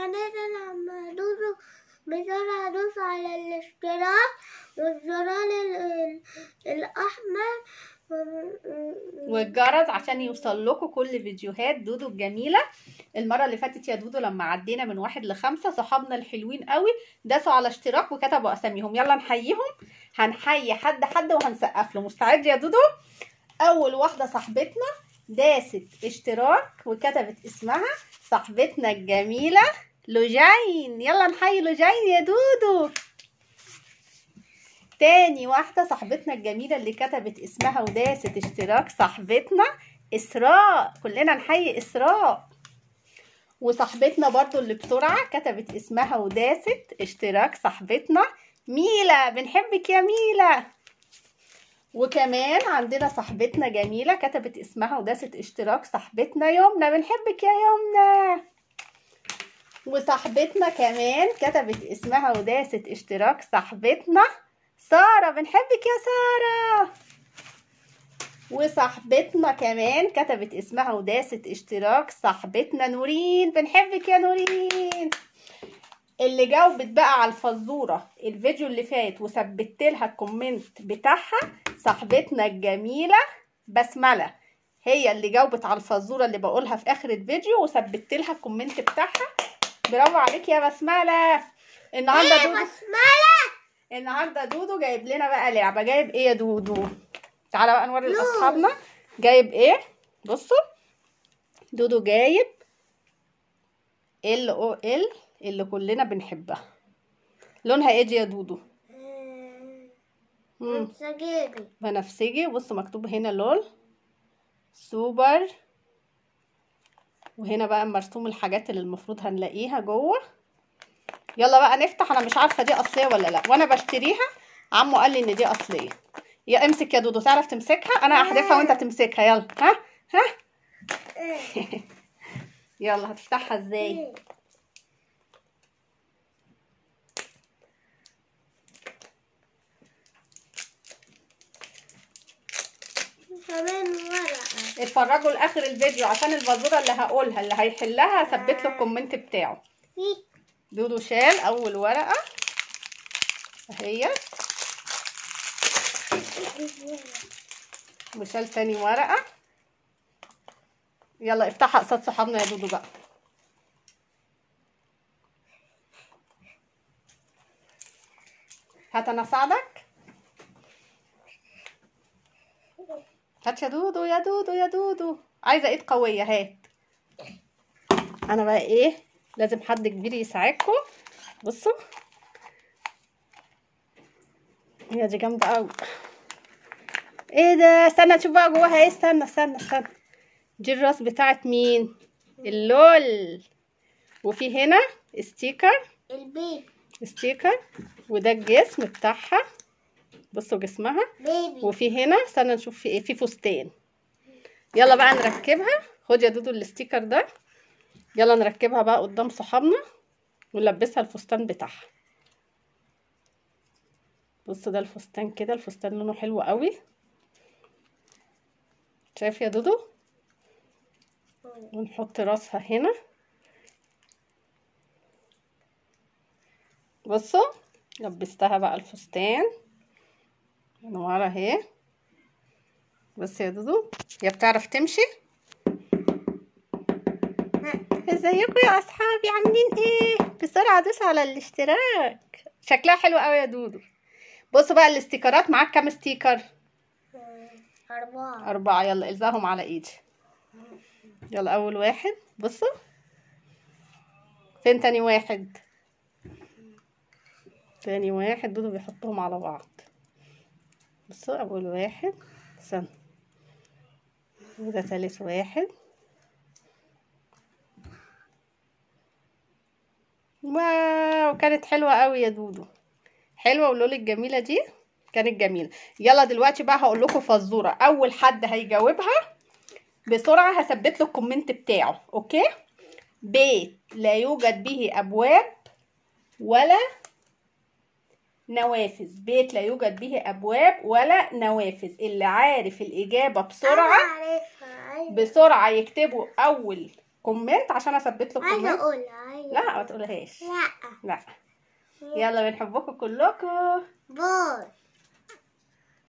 فنزل لما دوسوا بسرعة دوس على الاشتراك والزرار ال- ال- الأحمر والجرس عشان يوصل لكم كل فيديوهات دودو الجميله المره اللي فاتت يا دودو لما عدينا من واحد لخمسة صحابنا الحلوين قوي داسوا على اشتراك وكتبوا اساميهم يلا نحييهم هنحيي حد حد وهنسقف له مستعد يا دودو اول واحده صاحبتنا داست اشتراك وكتبت اسمها صاحبتنا الجميله لوجين يلا نحيي لوجين يا دودو تاني واحدة صاحبتنا الجميلة اللي كتبت اسمها وداست اشتراك صاحبتنا إسراء كلنا نحيي إسراء وصاحبتنا برضو اللي بسرعة كتبت اسمها وداست اشتراك صاحبتنا ميلا بنحبك يا ميلا وكمان عندنا صاحبتنا جميلة كتبت اسمها وداست اشتراك صاحبتنا يمنى بنحبك يا يمنى وصاحبتنا كمان كتبت اسمها وداست اشتراك صاحبتنا سارة بنحبك يا سارة وصاحبتنا كمان كتبت اسمها وداست اشتراك صاحبتنا نورين بنحبك يا نورين اللي جاوبت بقى على الفزورة الفيديو اللي فات وثبت لها الكومنت بتاعها صاحبتنا الجميلة بسملة هي اللي جاوبت على الفزورة اللي بقولها في آخر الفيديو وثبت لها الكومنت بتاعها برافو عليك يا بسملة النهارده دودو بسملة النهارده دودو جايب لنا بقى لعبه جايب ايه يا دودو تعالى بقى نوري لوز. لاصحابنا جايب ايه بصوا دودو جايب ال او ال اللي كلنا بنحبها لونها ايه دي يا دودو مم. سجيري بنفسجي بصوا مكتوب هنا لول سوبر وهنا بقى مرسوم الحاجات اللي المفروض هنلاقيها جوه يلا بقى نفتح انا مش عارفه دي اصليه ولا لا وانا بشتريها عمو قال لي ان دي اصليه يا امسك يا دودو تعرف تمسكها انا هحذفها وانت تمسكها يلا ها ها يلا هتفتحها ازاي كمان ورقة اتفرجوا لاخر الفيديو عشان الفزوره اللي هقولها اللي هيحلها هثبت له الكومنت بتاعه في دودو شال اول ورقه اهي وشال تاني ورقه يلا افتحها قصاد صحابنا يا دودو بقى هات انا اساعدك هات يا دودو يا دودو يا دودو عايزه ايد قويه هات انا بقى ايه لازم حد كبير يساعدكم بصوا هي دي جامده قوي ايه ده استنى نشوف بقى جواها ايه استنى استنى استنى دي الراس بتاعت مين اللول وفي هنا ستيكر البيبي ستيكر وده الجسم بتاعها بصوا جسمها بيبي وفي هنا استنى نشوف في ايه في فستان يلا بقى نركبها خد يا دودو الستيكر ده يلا نركبها بقى قدام صحابنا ونلبسها الفستان بتاعها بصوا ده الفستان كده الفستان لونه حلو قوي شايف يا دودو ونحط راسها هنا بصوا لبستها بقى الفستان من ورا اهي بص يا دودو هي بتعرف تمشي ازيكم يا اصحابي عاملين ايه بسرعه دوسوا على الاشتراك شكلها حلو قوي يا دودو بصوا بقى الاستيكرات معاك كام ستيكر أربعة أربعة يلا الزقهم على ايدي يلا أول واحد بصوا فين تاني واحد تاني واحد دول بيحطهم على بعض بصوا أول واحد استنى وده تالت واحد واو كانت حلوة قوي يا دودو حلوة ولولي الجميلة دي كانت جميلة يلا دلوقتي بقى هقول لكم فزورة أول حد هيجاوبها بسرعة هثبت له الكومنت بتاعه أوكي بيت لا يوجد به أبواب ولا نوافذ بيت لا يوجد به أبواب ولا نوافذ اللي عارف الإجابة بسرعة عارفها أيوة. بسرعة يكتبوا أول كومنت عشان اثبت له عايزة كومنت اقول عايزة لا ما تقولهاش لا لا يلا بنحبكم كلكم باي